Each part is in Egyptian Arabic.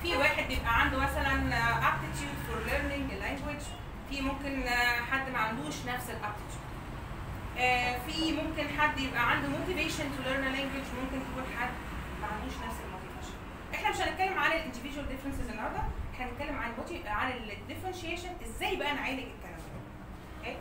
في واحد بيبقى عنده مثلا aptitude for learning a language في ممكن آه، حد ما عندوش نفس الابتيتيود في ممكن حد يبقى عنده motivation to learn a language ممكن يكون حد ما عندوش نفس الموتيفيشن احنا مش هنتكلم عن ال individual differences النهارده احنا هنتكلم عن motiv- عن ال differentiation ازاي بقى نعالج الكلام ده اوكي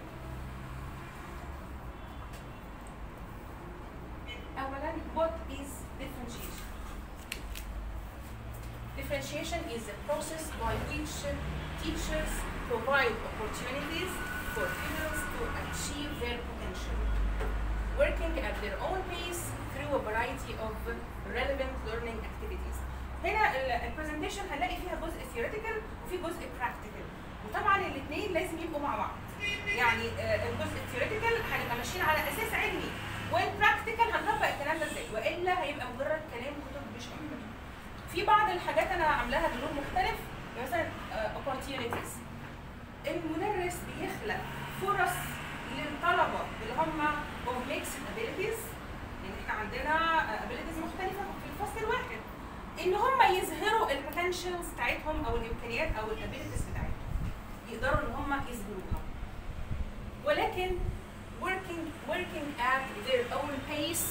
اولا what is differentiation differentiation is a process by which teachers provide opportunities for pupils to achieve their potential working at their own pace through a variety of relevant learning activities هنا البرزنتيشن هنلاقي فيها جزء theoretical وفي جزء practical وطبعا الاثنين لازم يبقوا مع بعض يعني آه، الجزء الثيوريتيكال هنبقى ماشيين على اساس علمي والبراكتيكال هنطبق الكلام ده ازاي والا هيبقى مجرد كلام كتب مش اكتر في بعض الحاجات انا عاملاها بلون مختلف مثلا آه، opportunities المدرس بيخلق فرص للطلبه اللي هم of mixed abilities يعني احنا عندنا آه، abilities مختلفه في الفصل الواحد ان هم يظهروا البوتنشالز بتاعتهم او الامكانيات او الابيلتيز بتاعتهم يقدروا ان هم يظهروها ولكن working working at their own pace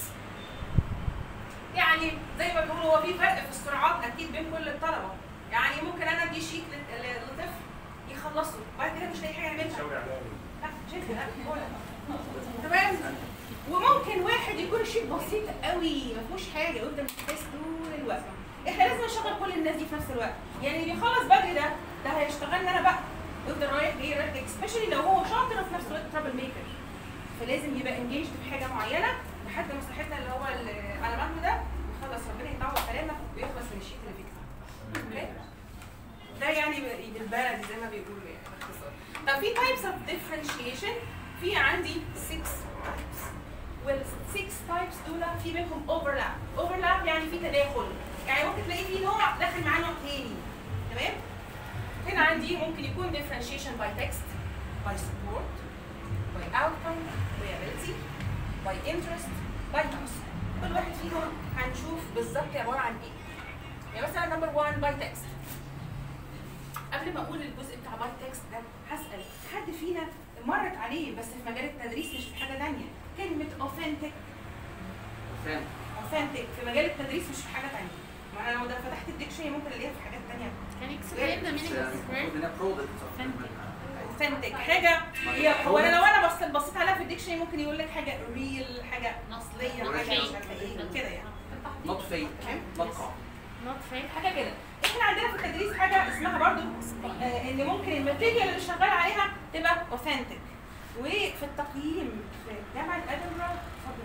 يعني زي ما بيقولوا هو في فرق في السرعات اكيد بين كل الطلبه يعني ممكن انا ادي شيك لت- ل- لطفل يخلصه بعد كده مش لاقي حاجه يعملها لا شايف لا هو لا. تمام وممكن واحد يكون شيء بسيط قوي ما فيهوش حاجه ويفضل مستفز طول الوقت احنا لازم نشغل كل الناس دي في نفس الوقت يعني اللي بيخلص بدري ده ده هيشتغلنا انا بقى ويفضل رايح جاي رايح جاي سبيشالي لو هو شاطر وفي نفس الوقت ترابل ميكر فلازم يبقى انجيجد في حاجه معينه لحد ما صاحبنا اللي هو ال- على مهله ده يخلص ربنا يطول كلامك ويخلص من الشيت اللي فيك أوكي؟ ده يعني بالبلدي زي ما بيقولوا يعني باختصار طب في types of differentiation في عندي 6 types وال 6 types دول في بينهم overlap overlap يعني في تداخل يعني ممكن تلاقي في نوع داخل معاه نوع تاني تمام هنا عندي ممكن يكون differentiation by text by support by outcome by ability by interest by task كل واحد فيهم هنشوف بالظبط عباره عن ايه يعني مثلا نمبر 1 by text قبل ما اقول الجزء بتاع باي تكست ده هسال حد فينا مرت عليه بس في مجال التدريس مش في حاجه ثانيه كلمه authentic فاهم authentic في مجال التدريس مش في حاجه ثانيه ما انا لو ده فتحت الديكشنري ممكن الاقيها في حاجات ثانيه Can you explain the meaning of square? هنا برودكت authentic حاجه هي هو انا لو انا بصيت بصيت عليها في الديكشنري ممكن يقول لك حاجه real حاجه اصليه حاجه مش عارفه ايه كده يعني نوت فيك نوت قاع Not fake. حاجه كده احنا عندنا في التدريس حاجه اسمها برضو آه ان ممكن الماتيريال اللي شغال عليها تبقى اوثنتيك وفي التقييم في جامعه ادنبرا اتفضل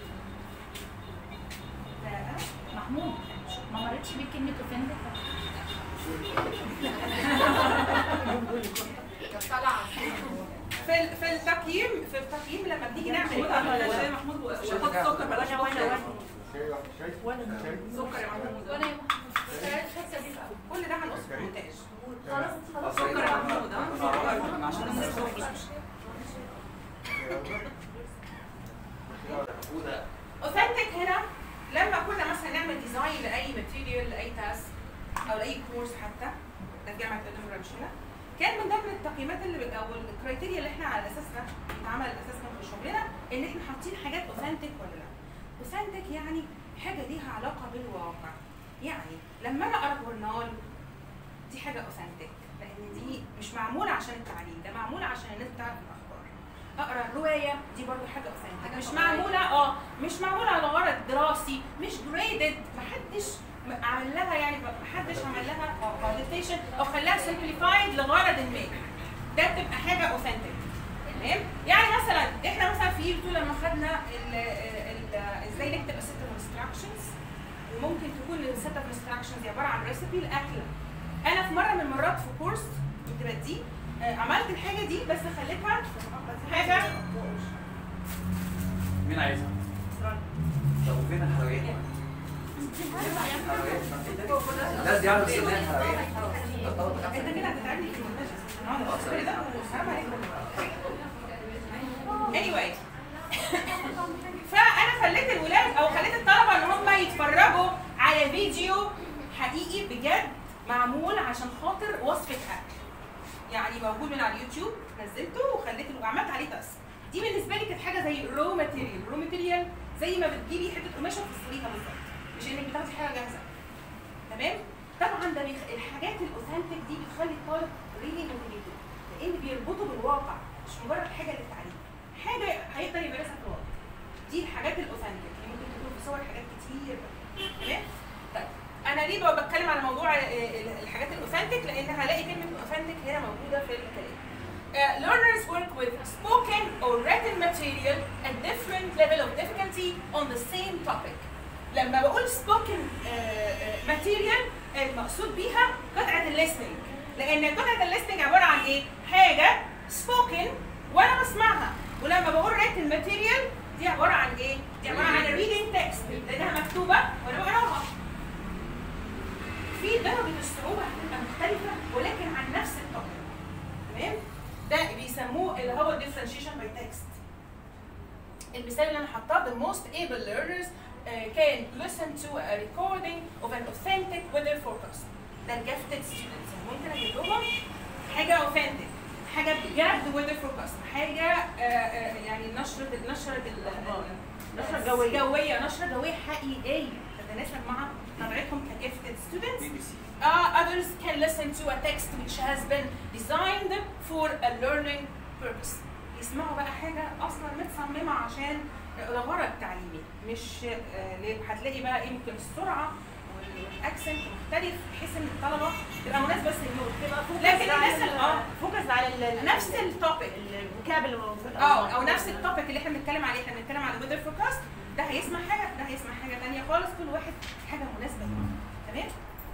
ده محمود ما مرتش بيك كلمة offended في ال- في التقييم في التقييم لما بنيجي نعمل محمود وحط سكر بلاش وانا سكر وانا سكر يا محمود وانا يا محمود كل ده هنقص في المونتاج خلاص خلاص سكر يا محمود اه عشان وده اوثنتيك هنا لما كنا مثلا نعمل ديزاين لاي ماتيريال لاي تاسك او لاي كورس حتى ده في جامعه ادنبرا مش هنا كان من ضمن التقييمات اللي بت- او الكرايتيريا اللي احنا على اساسها بيتعمل اساسنا في شغلنا ان احنا حاطين حاجات اوثنتيك ولا لا اوثنتيك يعني حاجه ليها علاقه بالواقع يعني لما انا اقرا جورنال دي حاجه اوثنتيك لان دي مش معموله عشان التعليم ده معموله عشان الناس تعرف الاخبار اقرا روايه دي برضو حاجه اوثنتيك مش معموله اه مش معموله على غرض دراسي مش جريدد محدش م- عمل لها يعني محدش عمل لها فاليديشن او خلاها سمبليفايد لغرض ما ده بتبقى حاجه اوثنتيك تمام يعني مثلا احنا مثلا في يوتيوب لما خدنا ال- ال- ازاي نكتب الست اوف انستراكشنز وممكن تكون الست اوف انستراكشنز عباره عن ريسبي لاكله انا في مره من المرات في كورس كنت بديه آه، عملت الحاجه دي بس خليتها حاجه مين عايزها؟ طب وفين الحلويات؟ الحلويات الناس دي عامله سنان حلويات انت كده هتتعبني في المونتاج انا هقعد أصبر ده حرام عليك anyway فانا خليت الولاد او خليت الطلبه ان هم يتفرجوا على فيديو حقيقي بجد معمول عشان خاطر وصفه اكل يعني موجود من على اليوتيوب نزلته وخليته وعملت عليه تاسك دي بالنسبه لي كانت حاجه زي رو ماتيريال رو ماتيريال زي ما بتجيبي حته قماشه وتفصليها بالظبط مش انك بتاخدي حاجه جاهزه تمام طبعا ده بيخ... الحاجات الاوثنتيك دي بتخلي الطالب ريلي موتيفيتد لان بيربطوا بالواقع مش مجرد حاجه للتعليم حاجه هيقدر يمارسها في الواقع دي الحاجات الاوثنتيك اللي ممكن تكون في صور حاجات كتير تمام طيب انا ليه بقى بتكلم على موضوع آه، آه، الحاجات الاوثنتيك لان هلاقي كلمه اوثنتيك هنا موجوده في الكلام Uh, learners work with spoken or written material at different level of difficulty on the same topic. لما بقول spoken uh, uh, material المقصود بيها قطعة الليسننج لأن قطعة الليسننج عبارة عن إيه؟ حاجة spoken وأنا بسمعها ولما بقول written material دي عبارة عن إيه؟ دي عبارة عن reading text لأنها مكتوبة وأنا بقراها. في درجة الصعوبة هتبقى مختلفة ولكن عن نفس التوبيك. تمام؟ ده بيسموه اللي هو differentiation by text. المثال اللي انا حطاه the most able learners uh, can listen to a recording of an authentic weather forecast. ده gifted students يعني ممكن اجيب لهم حاجه authentic حاجه بجد weather forecast حاجه uh, uh, يعني نشره نشره ال- نشرة جوية. جويه نشره جويه حقيقيه تتناسب مع طبيعتهم كجفتد students بي بي سي Uh, others can listen to a text which has been designed for a learning purpose. يسمعوا بقى حاجة أصلا متصممة عشان لغرض تعليمي مش آه، ليه- هتلاقي بقى إيه ممكن السرعة والاكسنت مختلف بحيث ان الطلبه تبقى مناسبه للنور تبقى فوكس لكن على الناس ال- اه فوكس على ال- نفس التوبيك الفوكاب اللي موجود اه او نفس التوبيك اللي احنا بنتكلم عليه احنا بنتكلم على ويذر فوركاست ده هيسمع حاجه ده هيسمع حاجه ثانيه خالص كل واحد حاجه مناسبه ليه تمام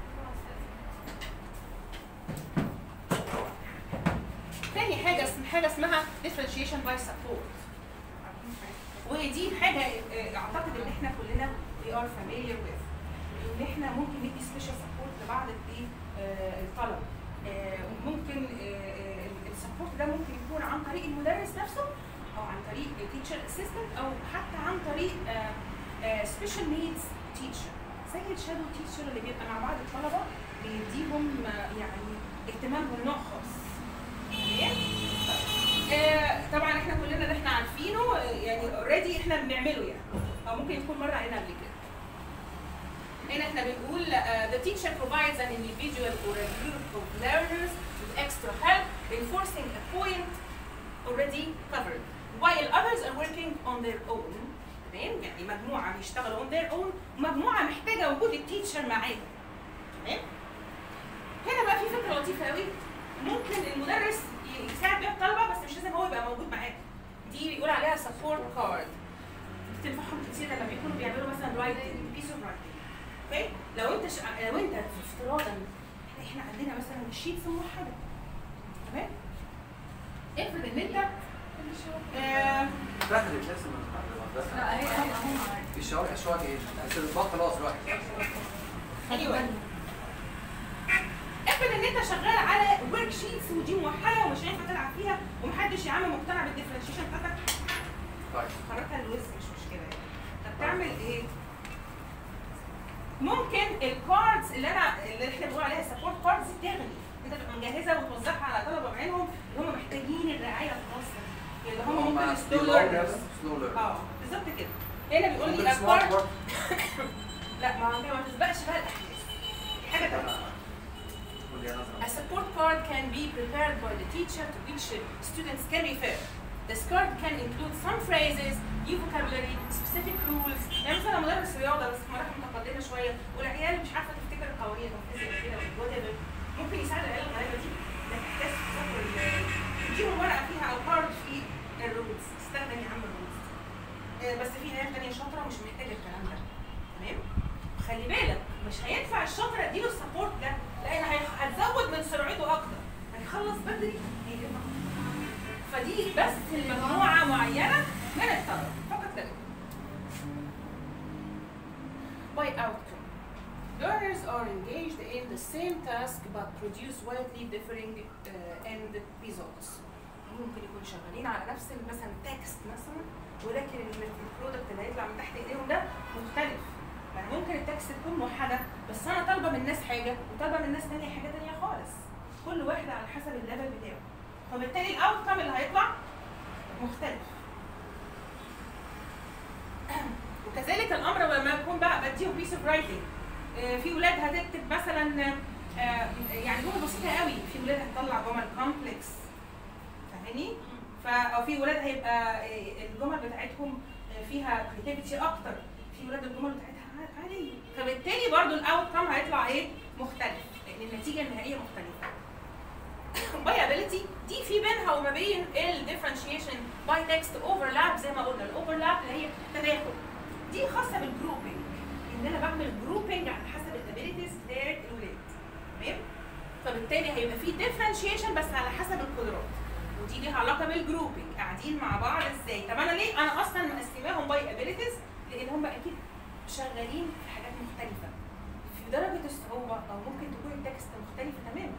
تاني حاجه اسم حاجه اسمها differentiation by support ودي حاجه آه، اعتقد ان احنا كلنا we are familiar with ان احنا ممكن ندي سبيشال سبورت لبعض الايه آه، الطلبه آه، ممكن السبورت ده ممكن يكون عن طريق المدرس نفسه او عن طريق تيتشر اسيستنت او حتى عن طريق سبيشال نيدز تيتشر زي الشادو تيتشر اللي بيبقى مع بعض الطلبه بيديهم آه، يعني اهتمام بنوع خاص تمام؟ آه، طبعا احنا كلنا اللي احنا عارفينه آه، يعني اوريدي احنا بنعمله يعني او ممكن يكون مره علينا قبل كده هنا احنا بنقول uh, the teacher provides an individual or a group of learners with extra help reinforcing a point already covered while others are working on their own تمام يعني مجموعه بيشتغلوا on their own ومجموعه محتاجه وجود التيتشر معاهم تمام هنا بقى في فكره لطيفه قوي ممكن المدرس ي- يساعد بيها الطلبه بس مش لازم هو يبقى موجود معاهم دي بيقول عليها support card بتنفعهم كتير لما بيكونوا بيعملوا مثلا رايتنج بيس اوف رايتنج اوكي لو انت ش... لو انت افتراضا احنا احنا عندنا مثلا الشيتس موحده تمام افرض ان انت آه فاهم لازم لا هي هم هم الشوارع الشوارع ايه؟ بس الباقي خلاص راح ايوه افرض ان انت شغال على ورك شيتس ودي موحده ومش هينفع تلعب فيها ومحدش يا عم مقتنع بالديفرنشيشن بتاعتك طيب خرجها الوز مش مشكله يعني طب تعمل ايه؟ ممكن الكاردز اللي انا اللي احنا بنقول عليها سبورت كاردز تغني انت تبقى مجهزه وتوزعها على طلبه بعينهم اللي هم محتاجين الرعايه الخاصه اللي هم ممكن سلو ليرنرز سلو ليرنرز اه بالظبط كده هنا بيقول لي a card لا ما هو ما تسبقش بقى الاحداث دي حاجه تانيه A support card can be prepared by the teacher to which students can refer. This card can include some phrases, new vocabulary, specific rules. يعني مثلا مدرس رياضة بس في مراحل متقدمة شوية والعيال مش عارفة تفتكر القوانين أو الفيزياء كده whatever. ممكن يساعد العيال الغلابة دي إنك تحتاج تذاكر ال- تديهم ورقة فيها أو كارد فيه الرولز استخدم يا عم الرولز. آه، بس في عيال تانية شاطرة مش محتاجة الكلام ده. تمام؟ خلي بالك مش هينفع الشاطر اديله السبورت ده لان هي- هتزود من سرعته اكتر هيخلص بدري هيجيبها فدي بس لمجموعه معينه من الطلبه فقط لا غير. By outcome Learners are engaged in the same task but produce widely differing uh, end results. ممكن يكونوا شغالين على نفس ال- مثلا تكست مثلا ولكن ال- البرودكت اللي هيطلع من تحت ايديهم ده مختلف يعني ممكن التكست تكون موحده بس انا طالبه من الناس حاجه وطالبه من الناس تانية حاجه تانية خالص كل واحد على حسب الليفل بتاعه فبالتالي الاوت كام اللي هيطلع مختلف وكذلك الامر لما يكون بقى بديهم بيس اوف رايتنج في ولاد هتكتب مثلا آه، يعني جمل بسيطه قوي في ولاد هتطلع جمل كومبلكس فاهماني؟ ف او في ولاد هيبقى آه، الجمل بتاعتهم آه، فيها كريتيفيتي اكتر في ولاد الجمل بتاعتها عاديه فبالتالي برضو الاوت كام هيطلع ايه؟ مختلف لان النتيجه النهائيه مختلفه باي ابيليتي دي في بينها وما بين الديفرنشيشن باي تكست اوفرلاب زي ما قلنا الاوفرلاب اللي هي تداخل دي خاصه بالجروبنج ان انا بعمل جروبنج على حسب الابيليتيز بتاعت الولاد تمام فبالتالي هيبقى في ديفرنشيشن بس على حسب القدرات ودي ليها علاقه بالجروبنج قاعدين مع بعض ازاي طب انا ليه انا اصلا مقسماهم باي ابيليتيز لان هم اكيد شغالين في حاجات مختلفه في درجه الصعوبه او ممكن تكون التكست مختلفه تماما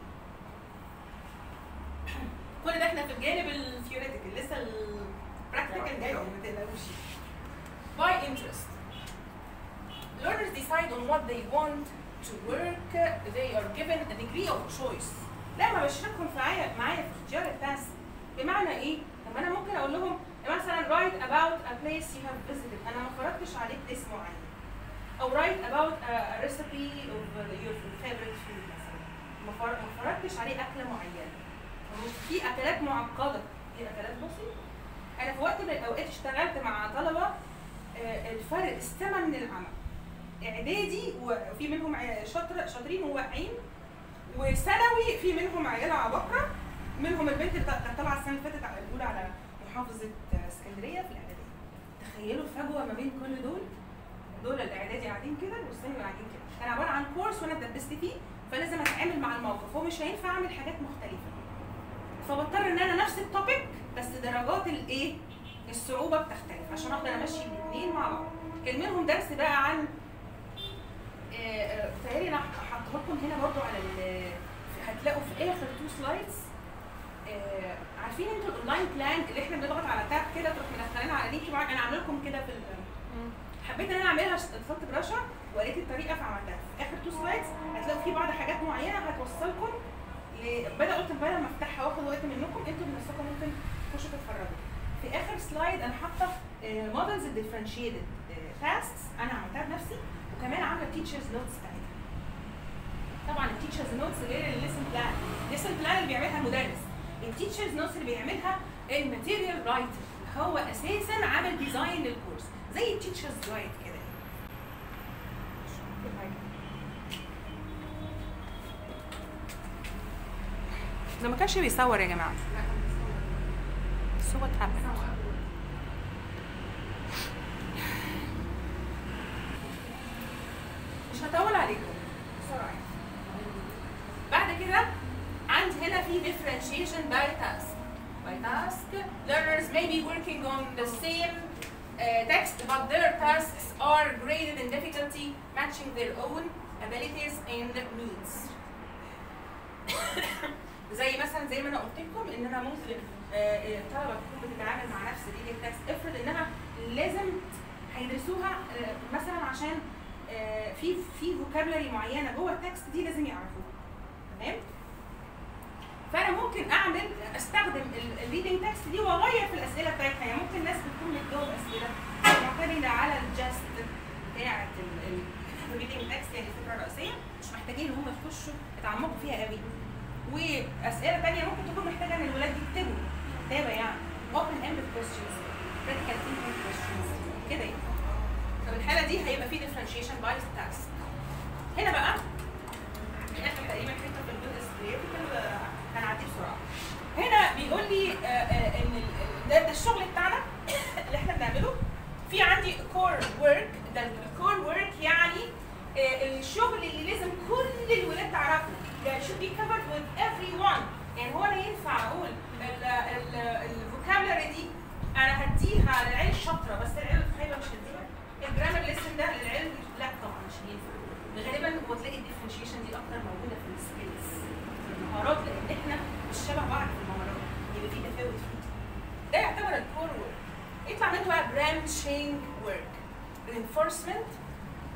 كل ده احنا في الجانب الثيوريتيكال لسه البراكتيكال جاي ما تقلقوش by interest learners decide on what they want to work they are given a degree of choice لما بشاركهم معايا معايا في اختيار التاسك بمعنى ايه؟ طب انا ممكن اقول لهم مثلا write about a place you have visited انا ما فرضتش عليك اسم معين او write about a, a recipe of your favorite food مثلا ما فر- ما فرضتش عليه اكله معينه في اكلات معقده في اكلات بسيطه انا في وقت من الاوقات اشتغلت مع طلبه آه، الفرق السما من العمى اعدادي وفي منهم عيال شاطر شاطرين وواعيين وثانوي في منهم عيال عباقره منهم البنت اللي كانت طالعه السنه اللي فاتت على الاولى على محافظه آه، اسكندريه في الاعداديه تخيلوا الفجوه ما بين كل دول دول الاعدادي قاعدين كده والثانوي قاعدين كده كان عباره عن كورس وانا اتدبست فيه فلازم اتعامل مع الموقف هو مش هينفع اعمل حاجات مختلفه فبضطر ان انا نفس التوبيك بس درجات الايه الصعوبه بتختلف عشان اقدر امشي الاثنين مع بعض كان منهم درس بقى عن آه، آه، بتهيألي انا هحطه لكم هنا برضو على ال- هتلاقوا في اخر تو سلايدز عارفين انتوا الاونلاين بلان اللي احنا بنضغط على تاب كده تروح مدخلينها على لينك معين انا عامله لكم كده في ال- حبيت ان انا اعملها اتصلت برشا وقالت لي الطريقه فعملتها في اخر تو سلايدز هتلاقوا في بعض حاجات معينه هتوصلكم ل- بدأ قلت بدل ما افتحها واخد وقت منكم انتوا بنفسكم ممكن تخشوا تتفرجوا في اخر سلايد انا حاطه مودلز الديفرنشيتد تاسكس انا عملتها بنفسي وكمان عامله تيتشرز نوتس بتاعتها طبعا التيتشرز نوتس غير الليسن بلان الليسن بلان اللي بيعملها المدرس التيتشرز نوتس اللي بيعملها الماتيريال رايتر هو اساسا عامل ديزاين للكورس زي التيتشرز جايد كده ده ما كانش بيصور يا جماعه So what happened? مش هطول عليكم بسرعه يعني. بعد كده عندي هنا في differentiation by task by task learners may be working on the same uh, text but their tasks are graded in difficulty matching their own abilities and needs زي مثلا زي ما انا قلت لكم ان انا ممكن آه، الطلبه تكون بتتعامل مع نفس ريدنج تكست افرض انها لازم هيدرسوها آه، مثلا عشان آه، في في فوكابلري معينه جوه التكست دي لازم يعرفوها تمام فانا ممكن اعمل استخدم الريدنج تكست دي واغير في الاسئله بتاعتها يعني ممكن ناس بتكون بتجاوب اسئله معتمده على الجاست بتاعت الريدنج تكست يعني الفكره الرئيسيه مش محتاجين ان هم يخشوا يتعمقوا فيها قوي واسئله ثانيه ممكن تكون محتاجه ان الولاد يكتبوا كتابه يعني open ended questions critical thinking questions كده يعني ففي الحاله دي هيبقى في differentiation by task هنا بقى اخر تقريبا حته في الجزء السكريبت هنعديه بسرعه هنا بيقول لي آه، آه، ان ال- ده, ده الشغل بتاعنا اللي احنا بنعمله في عندي كور ورك ده الكور ورك يعني آه، الشغل اللي لازم كل الولاد تعرفه ده should be covered with everyone يعني هو انا ينفع اقول الفوكابلري دي انا هديها للعيال الشاطره بس العيال الخايبه مش هديها الجرامر ليسن ده للعيال لا طبعا مش هينفع غالبا هو تلاقي الديفرنشيشن دي اكتر موجوده في السكيلز في المهارات لان احنا مش شبه بعض في المهارات يبقى في تفاوت فيه ده يعتبر الكور ورك يطلع منه بقى برانشينج ورك reinforcement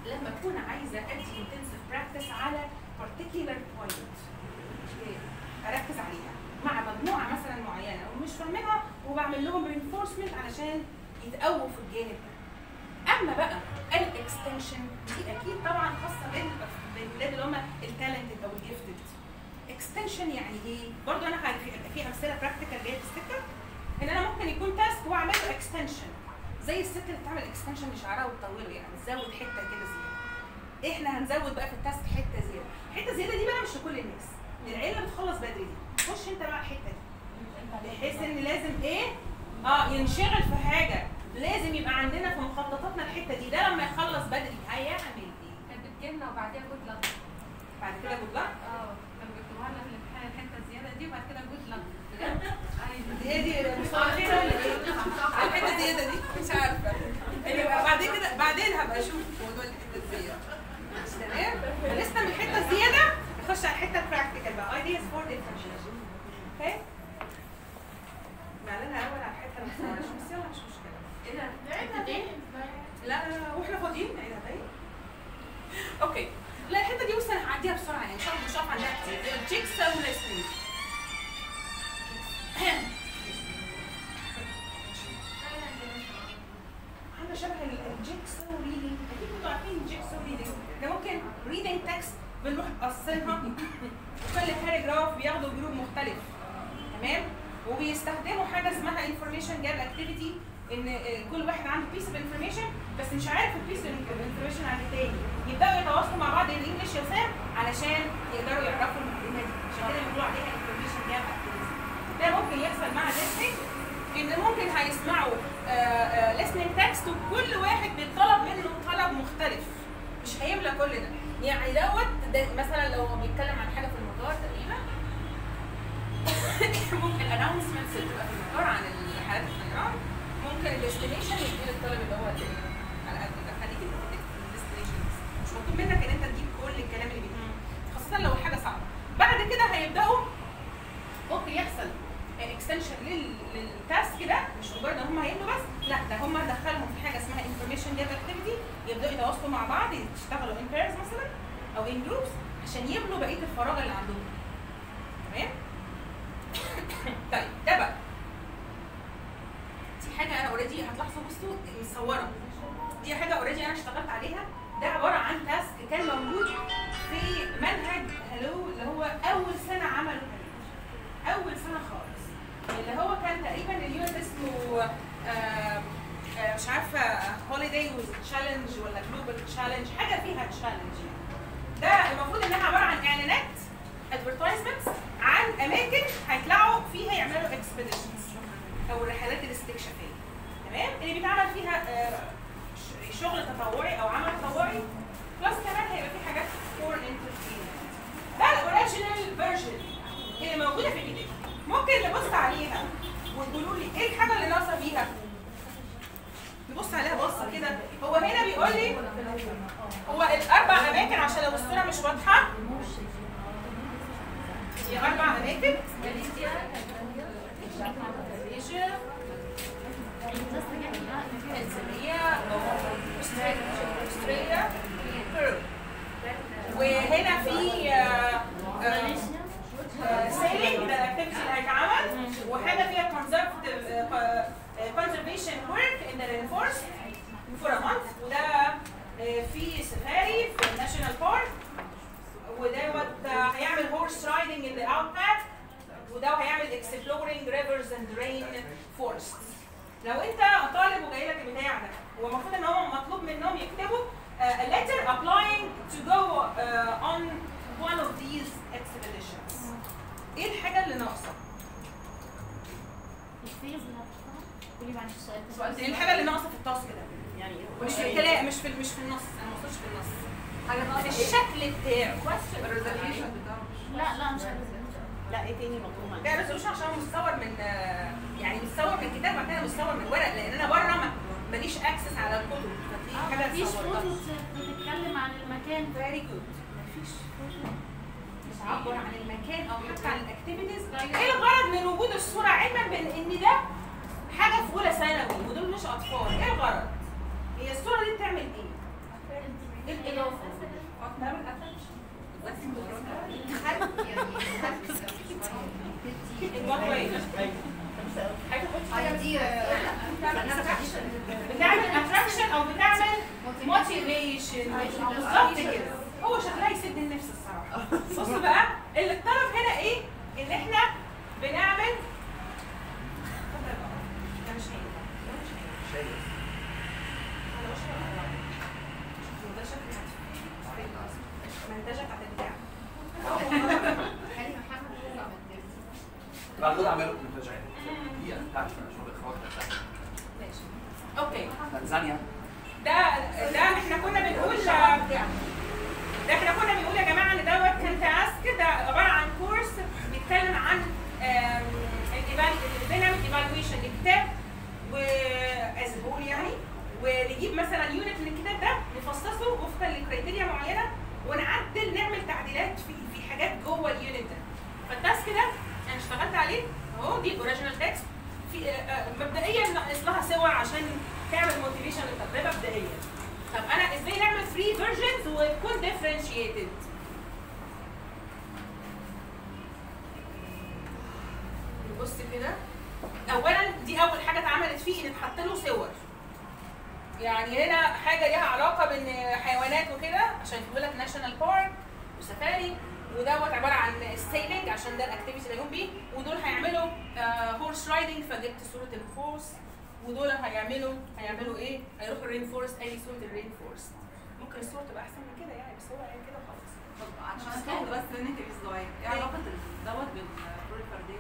لما اكون عايزه ادي انتنسيف براكتس على particular point اركز عليها مع مجموعه مثلا معينه ومش فاهمينها وبعمل لهم reinforcement علشان يتقووا في الجانب ده اما بقى الاكستنشن دي اكيد طبعا خاصه بال- بالولاد اللي هم التالنتد او الجيفتد اكستنشن يعني ايه؟ برضه انا هدي في في امثله براكتيكال اللي هي تفتكر ان انا ممكن يكون تاسك واعمل له اكستنشن زي الست اللي بتعمل اكستنشن لشعرها وتطوله يعني تزود حته كده زياده احنا هنزود بقى في التاسك حته زياده حته زياده دي بقى مش لكل الناس العيله بتخلص بدري دي خش انت بقى الحته دي بحيث ان لازم ايه اه ينشغل في حاجه لازم يبقى عندنا في مخططاتنا الحته دي ده لما يخلص بدري هيعمل ايه كانت بتجيلنا وبعديها جود لك بعد كده جود لك اه كانوا بيكتبوها لنا في الامتحان الحته الزياده دي وبعد كده جود لك بجد هي دي مصطلحين ولا ايه؟ على الحته الزياده دي مش عارفه يعني بقى بعدين كده بعدين هبقى اشوف موضوع الحته الزياده تمام فلسه من الحته الزياده نخش على الحته البراكتيكال بقى ideas for differentiation اوكي معلنها اول على الحته اللي ما بس يلا مش مشكله ايه ده؟ لا لا لا واحنا فاضيين نعيدها تاني اوكي لا الحته دي بص انا هعديها بسرعه يعني ان شاء الله مش هقف عندها كتير الجيكسا وليسنينج عامله شبه الجيكسا ريدنج اكيد انتوا عارفين الجيكسا ريدنج ده ممكن ريدنج تكست بنروح قصينها وكل باراجراف بياخدوا جروب مختلف تمام وبيستخدموا حاجه اسمها انفورميشن جاب اكتيفيتي ان آه، كل واحد عنده بيس اوف انفورميشن بس مش عارف البيس اوف انفورميشن عن التاني يبداوا يتواصلوا مع بعض الانجلش يا وسام علشان يقدروا يعرفوا المعلومه دي عشان كده بيقولوا عليها انفورميشن جاب اكتيفيتي ده ممكن يحصل مع listening ان ممكن هيسمعوا listening text وكل واحد بيطلب منه طلب مختلف مش هيملى كل ده يعني دوت ده مثلا لو هو بيتكلم عن حاجه في المطار تقريبا ممكن announcements اللي بتبقى في المطار عن رحلات الطيران ممكن الديستنيشن يدي للطالب اللي هو اللي على قد ده خليك انت تكتب الديستنيشن مش مطلوب منك ان انت تجيب كل الكلام اللي بيتقال خاصه لو حاجه صعبه بعد كده هيبداوا ممكن يحصل اكستنشن للتاسك ده مش مجرد ان هم هيملوا بس لا ده هم دخلهم في حاجه اسمها انفورميشن جاب اكتيفيتي يبداوا يتواصلوا مع بعض يشتغلوا ان بيرز مثلا او ان جروبس عشان يملوا بقيه الفراغ اللي عندهم تمام طيب ده بقى دي حاجه انا اوريدي هتلاحظوا بصوا مصوره دي حاجه اوريدي انا اشتغلت عليها ده عباره عن تاسك كان موجود في منهج هلو اللي هو اول سنه عملوا هلو اول سنه خالص اللي هو كان تقريبا اليونت اسمه آه، آه، مش عارفه هوليداي تشالنج ولا جلوبال تشالنج حاجه فيها تشالنج ده المفروض انها عباره عن اعلانات ادفرتايزمنتس عن اماكن هيطلعوا فيها يعملوا اكسبيديشنز او الرحلات الاستكشافيه تمام اللي بيتعمل فيها آه، ش- شغل تطوعي او عمل تطوعي بلس كمان هيبقى في حاجات فور انترتينمنت ده الاوريجينال فيرجن اللي موجوده في الكتاب ممكن نبص عليها وتقولوا لي ايه الحاجه اللي ناقصه فيها نبص عليها بصه كده هو هنا بيقول لي هو الاربع اماكن عشان لو الصوره مش واضحه هي اربع اماكن ماليزيا تنزانيا استراليا بيرو وهنا في آه، آه، سيلينج ده الاكتيفيتي اللي هيتعمل وحاجه فيها conservative آه، conservation work in the rainforest for a month وده آه، في سفاري في الناشونال بارك ودوت آه، هيعمل هورس رايدنج in the outback وده هيعمل exploring rivers and rain forests لو انت طالب وجاي لك البتاع ده هو المفروض ان هو مطلوب منهم يكتبوا uh, a letter applying to go uh, on one of these expeditions ايه الحاجه اللي ناقصه؟ الفيز اللي هتشتغل قولي معلش السؤال ده ايه الحاجه اللي ناقصه في التاسك ده؟ يعني مش في الكلام مش في مش في النص انا ما وصلتش في النص حاجه في الشكل بتاعه الريزوليوشن بتاعه لا لا مش عارفة. لا ايه تاني مطلوب ده ريزولوشن عشان متصور من آه، يعني متصور من كتاب وبعد كده متصور من ورق لان انا بره ما- ماليش اكسس على الكتب ففي اه حاجه مفيش اتصورتها. فوتو بتتكلم عن المكان فيري جود مفيش بتعبر عن المكان او حتى عن الاكتيفيتيز ايه الغرض من وجود الصوره علما بان ده حاجه في اولى ثانوي ودول مش اطفال ايه الغرض هي الصوره دي بتعمل ايه الاضافه نعمل اتنشن خلق يعني خلق In what way؟ حاجه تحط حاجه ايديا بتعمل اتراكشن او بتعمل موتيفيشن بالظبط كده هو شكلها يسد النفس الصراحه بصوا بقى اللي الطرف هنا ايه ان احنا بنعمل اتفضل يا بابا. ده مش هينفع ده مش هينفع أنا بشرب قهوة. شوفوا ده شكل منتجة بتاعت البتاع خلي محمد يطلع من الدرس بعد كده اعمله منتج عادي دقيقه بتاعت شغل اخوات ماشي اوكي تنزانيا ده ده احنا كنا بنقول ده احنا كنا بنقول يا جماعه ان دوت كان تاسك ده عباره عن كورس بيتكلم عن بنعمل ايفالويشن لكتاب وازبول يعني ونجيب مثلا يونت من الكتاب ده نفصصه وفقا لكريتيريا معينه ونعدل نعمل تعديلات في في حاجات جوه اليونت ده فالتاسك ده انا اشتغلت عليه اهو دي الاوريجينال تكست في آه، آه، مبدئيا ناقص لها صور عشان تعمل موتيفيشن للتجربه مبدئيا طب انا ازاي نعمل 3 فيرجنز وتكون ديفرنشيتد بص كده اولا دي اول حاجه اتعملت فيه ان اتحط له صور يعني هنا حاجه ليها علاقه بان حيوانات وكده عشان يقول لك ناشونال بارك وسفاري ودوت عباره عن ستيلينج عشان ده الاكتيفيتي اللي هيقوم بيه ودول هيعملوا هورس رايدنج فجبت صوره الهورس ودول هيعملوا هيعملوا ايه؟ هيروحوا الرين فورست اي صوره الرين فورست ممكن الصوره تبقى احسن من كده يعني بس هو يعني كده خلاص عشان كده بس ان انت اسبوعين ايه علاقه دوت بالفلور الفرديه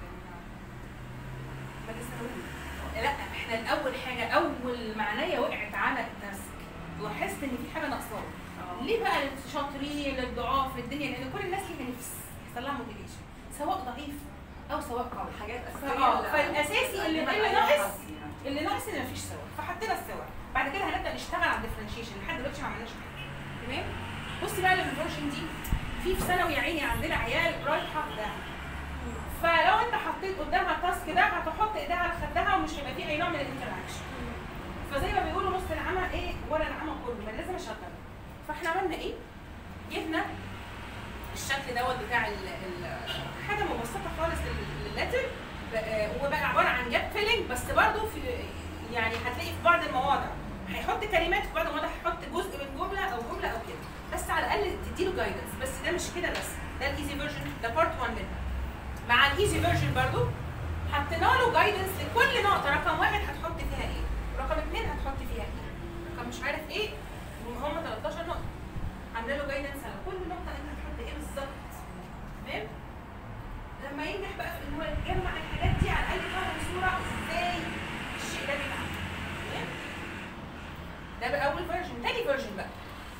ما لسه هقول. لا احنا الاول حاجه اول معنيه وقعت على التاسك لاحظت ان في حاجه ناقصاه ليه بقى للشاطرين للضعاف للدنيا لان كل الناس ليها نفس يحصل لها موتيفيشن سواء ضعيف او سواء قوي حاجات اه فالاساسي اللي اللي ناقص يعني. اللي ناقص ان مفيش صور فحطينا الصور بعد كده هنبدا نشتغل على الديفرنشيشن لحد دلوقتي ما عملناش حاجه تمام بصي بقى الفيرجن دي في في ثانوي يا عيني عندنا عيال رايحه ده فلو انت حطيت قدامها التاسك ده هتحط ايديها على خدها ومش هيبقى فيه اي نوع من الانتراكشن فزي ما بيقولوا نص العمى ايه ولا العمى كله ما لازم اشغله فاحنا عملنا ايه؟ جبنا الشكل دوت بتاع ال ال حاجه مبسطه خالص لل- لللتر بقى- وبقى عباره عن جاب فيلينج بس برضه في يعني هتلاقي في بعض المواضع هيحط كلمات في بعض المواضع هيحط جزء من جمله او جمله او كده بس على الاقل تديله جايدنس بس ده مش كده بس ده الايزي فيرجن ده بارت 1 منها مع الايزي فيرجن برضه حطينا له جايدنس لكل نقطه رقم واحد هتحط فيها ايه رقم اثنين هتحط فيها ايه رقم مش عارف ايه هم 13 نقطه عامله له جايدنس على كل نقطه انت هتحط ايه بالظبط تمام لما ينجح بقى في ان هو يجمع الحاجات دي على الاقل فاهم صوره ازاي الشيء ده بيتعمل تمام ده بقى اول فيرجن تاني فيرجن بقى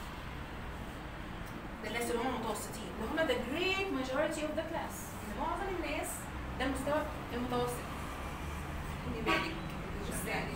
ده الناس اللي هم المتوسطين اللي هم the great majority of the class ان معظم الناس ده المستوى المتوسط خدي بالك بس يعني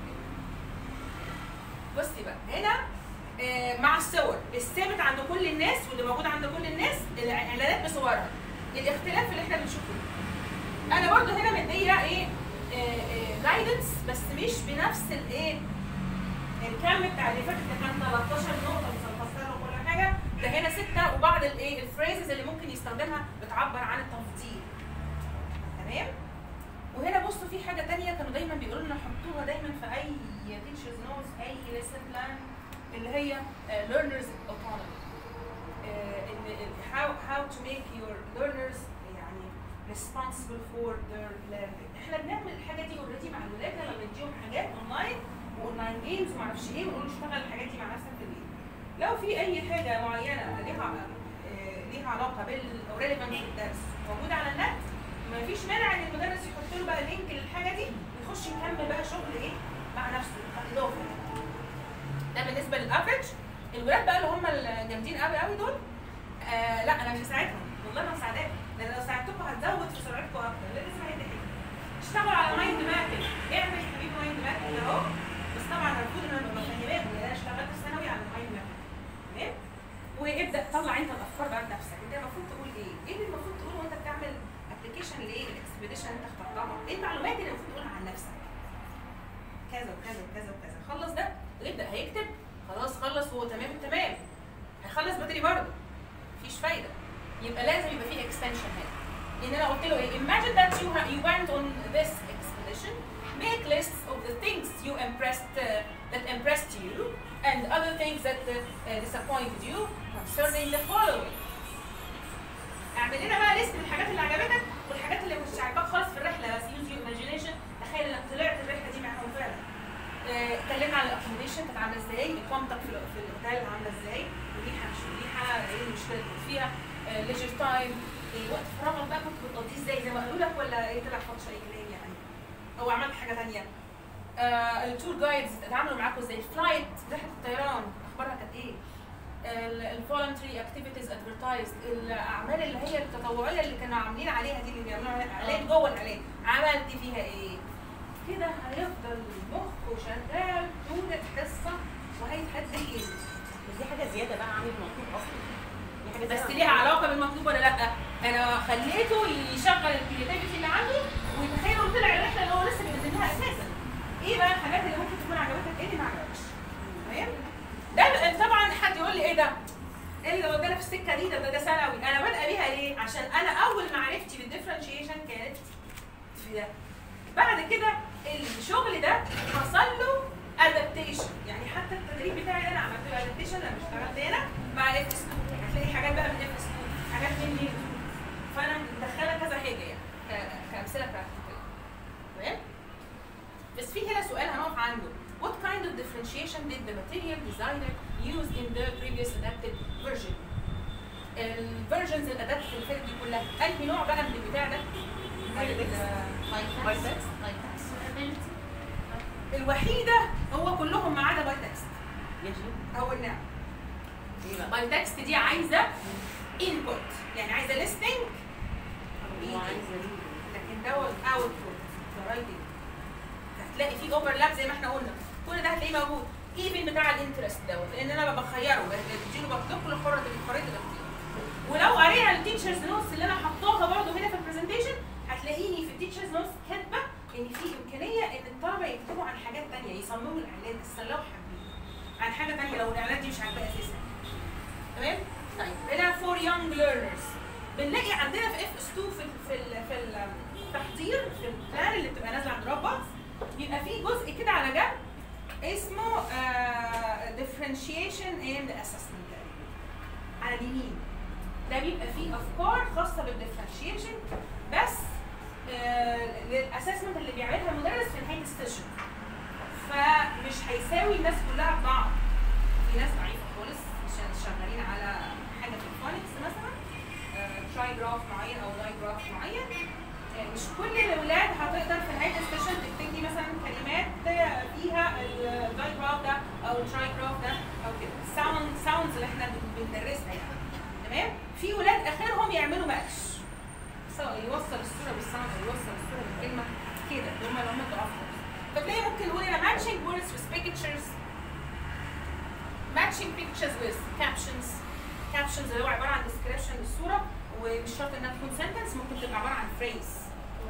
بصي بقى هنا آه، مع الصور الثابت عند كل الناس واللي موجود عند كل الناس الاعلانات بصورها الاختلاف اللي احنا بنشوفه انا برضو هنا مديه ايه جايدنس بس مش بنفس الايه الكم بتاع اللي فاتت ده كان 13 نقطه مفصله وكل حاجه ده هنا سته وبعض الايه الفريزز اللي ممكن يستخدمها بتعبر عن التفضيل تمام وهنا بصوا في حاجه تانية كانوا دايما بيقولوا لنا حطوها دايما في اي تيتشرز نوتس اي ليسن بلان اللي هي ليرنرز اوتونومي ان how how to make your learners يعني responsible for their learning احنا بنعمل الحاجه دي اوريدي مع الولاد لما بنديهم حاجات اونلاين واونلاين جيمز وما اعرفش ايه ونقول له اشتغل الحاجات دي مع نفسك في البيت لو في اي حاجه معينه ليها آه، ليها علاقه بالريليفنت في الدرس موجوده على النت ما فيش مانع ان المدرس يحط له بقى لينك للحاجه دي ويخش يكمل بقى شغل ايه مع نفسه اضافه ده بالنسبه للافرج الولاد بقى اللي هم الجامدين قوي قوي دول آه لا انا مش هساعدهم والله ما هساعدهم لان لو ساعدتكم هتزود في سرعتكم اكتر لا لازم هيتحل اشتغلوا على مايند مابنج اعمل يا حبيبي مايند مابنج اهو بس طبعا المفروض ان انا ابقى مفهماكم لان انا اشتغلت في ثانوي على المايند مابنج تمام وابدا طلع انت الافكار بقى بنفسك انت المفروض تقول ايه؟ ايه اللي المفروض تقوله وانت بتعمل ابلكيشن لايه؟ الاكسبيديشن اللي انت اخترتها ايه المعلومات اللي المفروض تقولها عن نفسك؟ كذا وكذا وكذا وكذا خلص ده ويبدا هيكتب خلاص خلص وهو تمام التمام هيخلص بدري برضه مفيش فايده يبقى لازم يبقى في اكستنشن هنا ان انا قلت له ايه imagine that you ha- you went on this expedition make lists of the things you impressed uh, that impressed you and other things that uh, uh, disappointed you concerning the following اعمل لنا بقى ليست بالحاجات اللي عجبتك والحاجات اللي مش عاجباك خالص في الرحله بس use your imagination تخيل انك طلعت الرحله دي معاهم فعلا آه، اتكلمنا عن الاكوموديشن كانت عامله ازاي اقامتك في ال- في الاوتيل عامله ازاي مريحه مش مريحه ايه المشكله اللي كنت فيها ليجر تايم وقت فراغك بقى كنت بتقضيه ازاي زي ما قالوا لك ولا ايه طلع فاضي اي كلام يعني او عملت حاجه ثانيه التور جايدز اتعاملوا معاكم ازاي الفلايت رحله الطيران اخبارها كانت ايه الفولنتري اكتيفيتيز ادفرتايزد الاعمال اللي هي التطوعيه اللي كانوا عاملين عليها دي اللي بيعملوا عليها اعلان جوه الاعلان عملت فيها ايه كده هيفضل مخه شغال طول الحصه وهيتحدى ايه بس دي حاجه زياده بقى عن المطلوب اصلا دي حاجه بس زيادة ليها عن علاقه بالمطلوب ولا لا انا خليته يشغل الكرياتيفيتي اللي عنده ويتخيل انه طلع الرحله اللي هو لسه بينزلها اساسا ايه بقى الحاجات اللي ممكن تكون عجبتك ايه اللي ما عجبكش تمام ده بقى طبعا حد يقول لي ايه ده ايه اللي ودانا في السكه دي ده ده, ده ثانوي انا بادئه بيها ليه عشان انا اول معرفتي بالديفرنشيشن كانت في ده بعد كده الشغل ده حصل له ادابتيشن يعني حتى التدريب بتاعي اللي انا عملت له ادابتيشن لما اشتغلت هنا مع الاف اس 2 هتلاقي حاجات بقى من اف اس 2 حاجات من ليه فانا مدخله كذا حاجه يعني ك- كامثله براكتيكال تمام بس في هنا سؤال هنقف عنده What kind of differentiation did the material designer use in the previous adapted version? الفيرجنز الادابت اللي فاتت دي كلها انهي نوع بقى من البتاع ده؟ باي تكست باي تكست ability الوحيده هو كلهم ما عدا باي تكست يجي اول نعم ايه بقى؟ باي تكست دي عايزه انبوت يعني عايزه listening هو عايز يجي. لكن دوت اوتبوت رايتنج هتلاقي فيه اوفرلاب زي ما احنا قلنا كل ده هتلاقيه موجود ايفن بتاع الانترست دوت لان انا ببقى بخيره بديله بطلق له حره الخريطه الاختيار ولو قرينا التيتشرز نوتس اللي انا حطاها برده هنا في البرزنتيشن هتلاقيني في التيتشرز نوتس كاتبه ان في امكانيه ان الطلبه يكتبوا عن حاجات ثانيه يصمموا الاعلان بس لو حابين عن حاجه ثانيه لو الاعلان دي مش عاجباه اساسا تمام طيب هنا فور يونج ليرنرز بنلاقي عندنا في اف اس 2 في ال في ال في التحضير في البلان اللي بتبقى نازله عند دروب بوكس بيبقى في جزء كده على جنب اسمه آه differentiation and assessment على اليمين ده بيبقى فيه افكار خاصه بالديفرنشيشن بس آه للاسسمنت اللي بيعملها المدرس في نهايه السيشن فمش هيساوي الناس كلها ببعض في ناس ضعيفه خالص عشان شغالين على حاجه في الفونكس مثلا تراي جراف معين او داي جراف معين آه، مش كل الاولاد هتقدر في نهايه السيشن تكتب مثلا كلمات فيها الداي جراف ده او التراي جراف ده او كده الساوند ساوندز اللي احنا بن- بندرسها يعني تمام في ولاد اخرهم يعملوا ماتش سواء يوصل الصوره بالساوند او يوصل الصوره بالكلمه كده اللي هم اللي هم الضعاف خالص. فتلاقي ممكن نقول هنا matching words with pictures matching pictures with captions captions اللي هو عباره عن description للصوره ومش شرط انها تكون sentence ممكن تبقى عباره عن phrase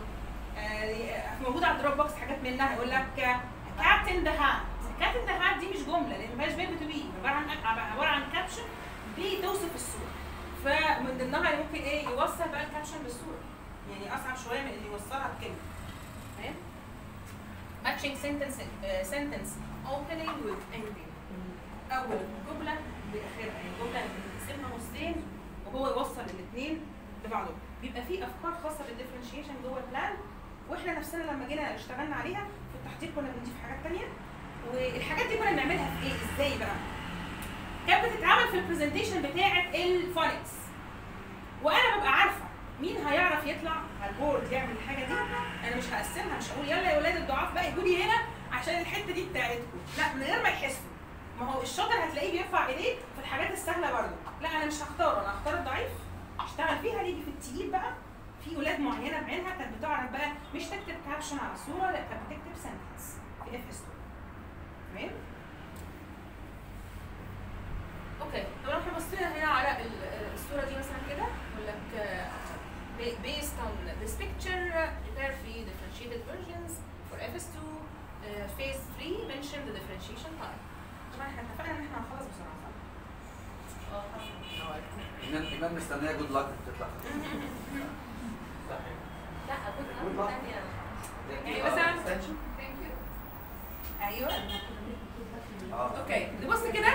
آه، موجود على دروب بوكس حاجات منها يقول لك كابتن ذا هات كابتن ذا هات دي مش جمله لان ما فيهاش تو بي عباره عن عباره عن كابشن بتوصف الصوره فمن ضمنها اللي ممكن ايه يوصل بقى الكابشن بالصوره يعني اصعب شويه من اللي يوصلها بكلمه تمام matching sentence uh, sentence opening with ending اول جمله باخرها يعني جمله بنقسمها نصين وهو يوصل الاثنين لبعضهم بيبقى في افكار خاصه بالديفرنشيشن جوه البلان واحنا نفسنا لما جينا اشتغلنا عليها في التحضير كنا بنضيف حاجات تانية والحاجات دي كنا بنعملها في ايه ازاي بقى كانت بتتعمل في البرزنتيشن بتاعه الفونكس وانا ببقى عارفه مين هيعرف يطلع على البورد يعمل الحاجه دي انا مش هقسمها مش هقول يلا يا ولاد الضعاف بقى يجوا لي هنا عشان الحته دي بتاعتكم لا من غير ما يحسوا ما هو الشاطر هتلاقيه بيرفع ايديه في الحاجات السهله برضه لا انا مش هختار انا هختار الضعيف اشتغل فيها يجي في التقيل بقى في ولاد معينه بعينها كانت بتعرف بقى مش تكتب كابشن على الصوره لا كانت بتكتب سنتنس في اف اس تمام اوكي طب احنا بصينا هنا على ال- الصوره دي مثلا كده يقول لك آه، ba- based on this picture uh, prepare three differentiated versions for FS2 uh, phase 3 mention the differentiation type طبعا احنا اتفقنا ان احنا هنخلص بسرعه صح؟ اه حصل ايمان ايمان مستنيه جود لاك تطلع لا كنت والله. ثانية يعني مثلا ثانك يو ايوه اه اوكي نبص كده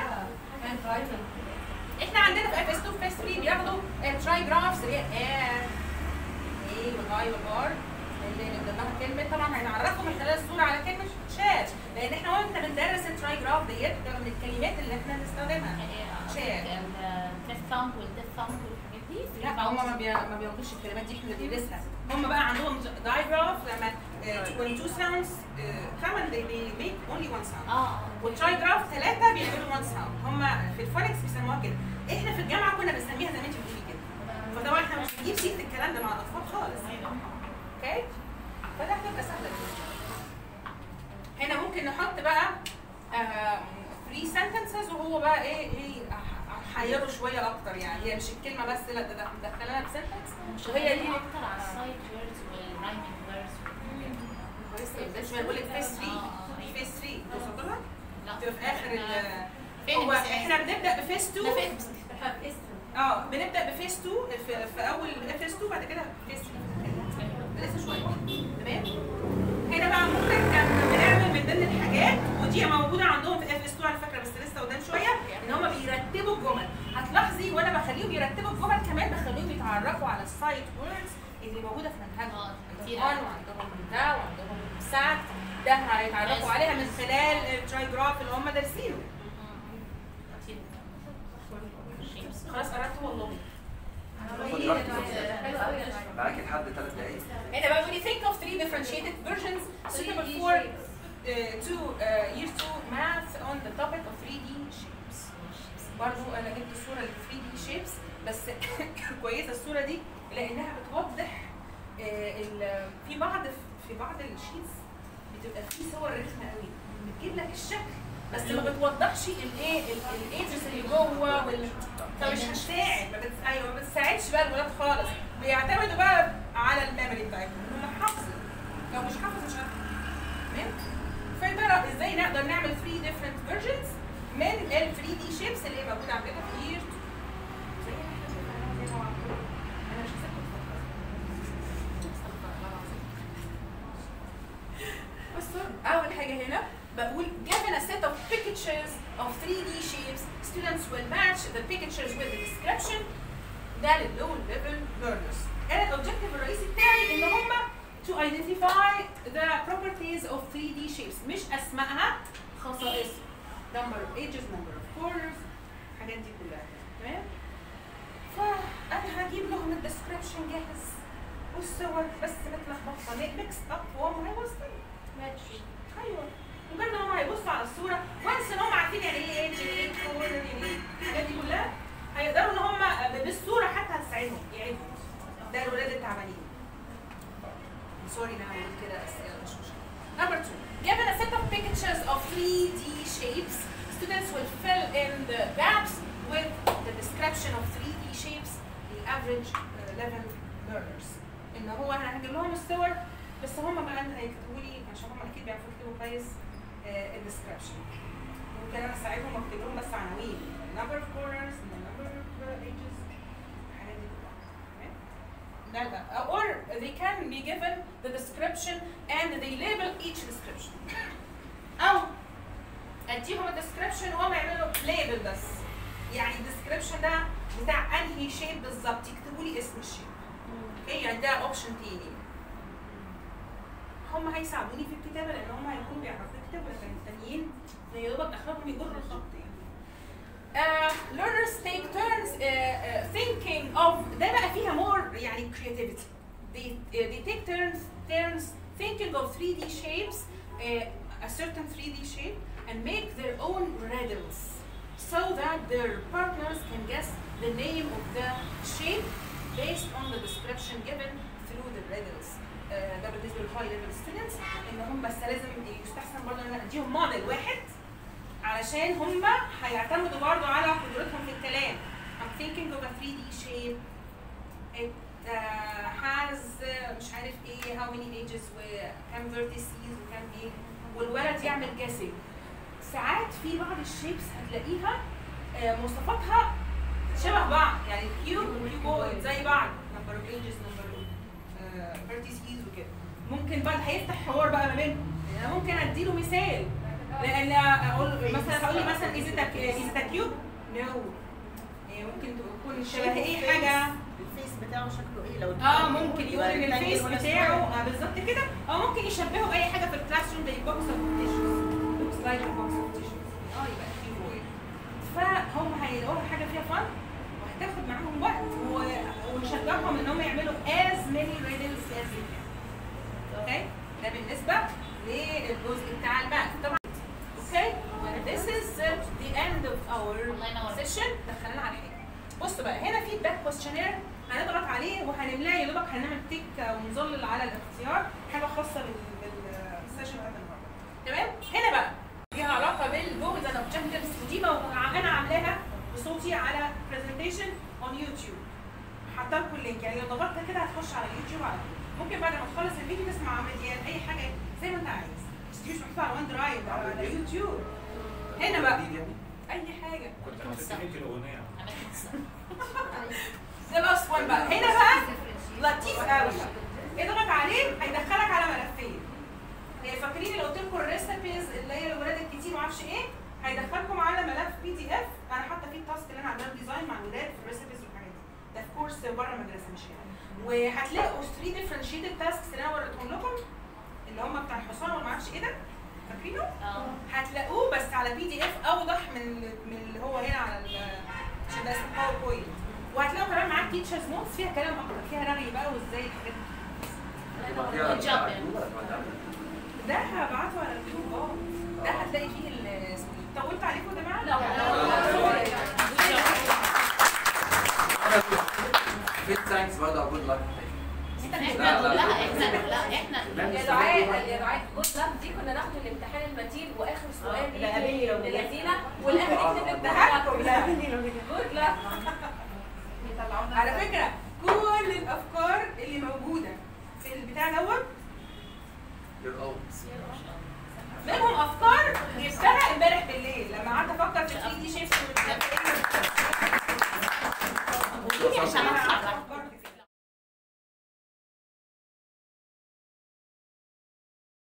احنا عندنا في اف اس 2 في اس 3 بياخدوا التراي جرافز اللي هي ار اي والاي والار اللي قدامها كلمه طبعا هنعرفهم من خلال الصوره على كلمه شات لان احنا واحنا بندرس التراي جراف ديت ده من الكلمات اللي احنا بنستخدمها شات. الديث ثامب والديث ثامب والحاجات دي لا هم ما بي- ما بياخدوش الكلمات دي احنا اللي بندرسها هم بقى عندهم digraph لما uh, when two sounds uh, come and they, they make only one sound اه والتراي جراف ثلاثة بيعملوا وان ساوند هم في الفونكس بيسموها كده احنا في الجامعة كنا بنسميها زي ما انت بتقولي كده فطبعا احنا مش بنجيب سيرة الكلام ده مع الأطفال خالص اوكي فده هتبقى سهلة جدا هنا ممكن نحط بقى فري sentences وهو بقى ايه ايه هحيره شوية أكتر يعني هي مش الكلمة بس لا ده ده مدخلها بسنتنس مش وهي هي دي دي اكتر على السايد ووردز والرايمنج ووردز لسه لسه بقول لك فيس 3 فيس 3 توصل لها؟ لا تبقى في آخر ال فين هو المساحة؟ احنا بنبدأ بفيس 2 ده فين اه بنبدا بفيس 2 في, في اول فيس 2 بعد كده فيس 3 لسه شويه تمام هنا بقى ممكن كان بنعمل من ضمن الحاجات ودي موجوده عندهم في اف اس 2 على فكره بس لسه قدام شويه ان هم بيرتبوا الجمل هتلاحظي وانا بخليهم يرتبوا الجمل كمان بخليهم يتعرفوا على السايت ووردز اللي موجوده في منهجهم اه عندهم كتير on وعندهم ده وعندهم ساعت ده هيتعرفوا عليها من خلال التراي جراف اللي هم دارسينه كتير شيبس خلاص قربت والله خدي راحتك معاكي لحد ثلاث دقايق هنا بقى when you think of three differentiated versions suitable for uh, to uh, year two math on the topic of 3D shapes. برضو انا جبت صورة ل 3D shapes بس كويسة الصورة دي لانها بتوضح uh, ال- في بعض في بعض الشيتس بتبقى في صور رخمة قوي بتجيب لك الشكل بس ما بتوضحش الايه الايدجز اللي جوه وال فمش هتساعد ما بتس... ايوه ما بتساعدش بقى الولاد خالص بيعتمدوا بقى على الميموري بتاعتهم هم حافظ لو مش حافظ مش هتفهم تمام فبقى ازاي نقدر نعمل 3 different versions من ال 3 دي شيبس اللي هي موجوده عندنا في year زي ما احنا شايفين، زي ما عملنا. انا مش هسيبكم تفكروا. استغفر الله العظيم. بصوا اول حاجه هنا بقول given a set of pictures of 3D shapes students will match the pictures with the description ده لللو level learners انا الاوبجيكتيف الرئيسي بتاعي ان هم to identify the properties of 3D shapes مش اسمائها خصائص number of edges number of corners الحاجات دي كلها تمام فانا هجيب لهم الديسكربشن جاهز والصور بس متلخبطه ميكس اب وهم هيوصلوا ايوه مجرد ان هم هيبصوا على الصوره وانس ان هم عارفين يعني ايه ايدج يعني ايه كورنر يعني ايه الحاجات دي كلها هيقدروا ان هم بالصوره حتى هتساعدهم يعرفوا ده الولاد التعبانين سوري ان انا بقول كده بس يلا مش مشكله Number two, given a set of pictures of 3D shapes, students will fill in the gaps with the description of 3D shapes, the average uh, level learners. ان هو انا هجيب لهم الصور بس هم بقى هيكتبوا لي عشان هم اكيد بيعرفوا يكتبوا كويس الديسكربشن ممكن انا اساعدهم واكتب لهم بس عناوين number of corners and the number of uh, edges الحاجات دي كلها تمام؟ ده ده or they can be given the description and they label each description او اديهم الديسكربشن وهم يعملوا ليبل بس يعني الديسكربشن ده بتاع انهي شيب بالظبط يكتبوا لي اسم الشيب اوكي يعني ده اوبشن تاني هم هيساعدوني في الكتابه لان هم هيكونوا بيعرفوا يكتبوا لكن التانيين يا دوبك اخرهم يجروا الخط يعني Uh, learners take turns uh, uh, thinking of ده بقى فيها more يعني creativity. They, uh, they take turns turns thinking of 3D shapes, uh, a certain 3D shape, and make their own riddles, so that their partners can guess the name of the shape based on the description given through the riddles. Uh, ده بالنسبه للهاي ليفل ستودنتس ان هم بس لازم يستحسن برضه ان انا اديهم موديل واحد علشان هم هيعتمدوا برضو على قدرتهم في الكلام. I'm thinking of a 3D shape. It uh, has uh, مش عارف ايه how many edges وكام vertices وكام ايه والولد يعمل guessing. ساعات في بعض الشيبس هتلاقيها آه، مواصفاتها شبه بعض يعني الكيوب والكيوبويد زي بعض نمبر اوف ايجز نمبر اوف فيرتيسيز وكده ممكن بقى هيفتح حوار بقى ما بينهم يعني انا ممكن اديله مثال لان اقول مثلا هقول لي مثلا از ات كيوب نو ممكن تكون شبه ايه حاجه الفيس بتاعه شكله ايه لو اه ممكن يقول ان الفيس بتاعه آه بالظبط كده او ممكن يشبهه باي حاجه في الكلاس روم زي بوكس اوف تيشوز لوكس لايك بوكس اوف تيشوز اه يبقى كيوبويد فهم هيلاقوها حاجه فيها فن وهتاخد معاهم وقت و- ونشجعهم ان هم يعملوا as many riddles as they can اوكي ده بالنسبه للجزء بتاع الماث طبعا اوكي this is the end of our الله ينور. session دخلنا على حاجه بصوا بقى هنا في باك كويستشنير هنضغط عليه وهنملاه يا دوبك هنعمل تيك ونظلل على الاختيار حاجه خاصه بال- بالسيشن بتاعت النهارده تمام هنا بقى ليها علاقه بالجولز اند اوبجكتيفز ودي موقع انا عاملاها بصوتي على برزنتيشن اون يوتيوب حاطه لكم اللينك يعني لو ضغطت كده هتخش على اليوتيوب على طول ممكن بعد ما تخلص الفيديو تسمع مديان اي حاجه زي ما انت عايز بس دي مش محطوطه على وان درايف او على يوتيوب هنا بقى اي حاجه كنت هتسميك الاغنيه عملت الصح. ده لاست وان بقى هنا بقى لطيف قوي اضغط عليه هيدخلك على ملفين إيه، فاكرين اللي قلت لكم الريسبيز اللي هي الولاد الكتير معرفش ايه هيدخلكم على ملف بي دي اف انا حاطه فيه التاسك اللي انا عاملاه ديزاين مع الولاد في الريسبيز والحاجات دي ده في كورس بره المدرسه مش هنا وهتلاقوا 3 ديفرنشيتد تاسكس اللي انا وريتهم لكم اللي هم بتاع الحصان وما اعرفش ايه ده فاكرينه؟ اه هتلاقوه بس على بي دي اف اوضح من من اللي هو هنا على ال- عشان ده اسمه باوربوينت وهتلاقوا كمان معاك تيتشرز نوتس فيها كلام اكتر فيها رغي بقى وازاي الحاجات دي. Good job, ده هبعته على اليوتيوب اه ده هتلاقي فيه ال- اسمه ايه طولت عليكم يا جماعه؟ لا، لا، Big thanks برضه أقول لك احنا لا احنا لا احنا يا دعاء يا دعاء جود لاك دي كنا ناخد الامتحان المتين واخر سؤال ده قابلني لو يجي نجحت. للذين والاخر نكتب ضحكوا الامتحان لا جود لاك على فكره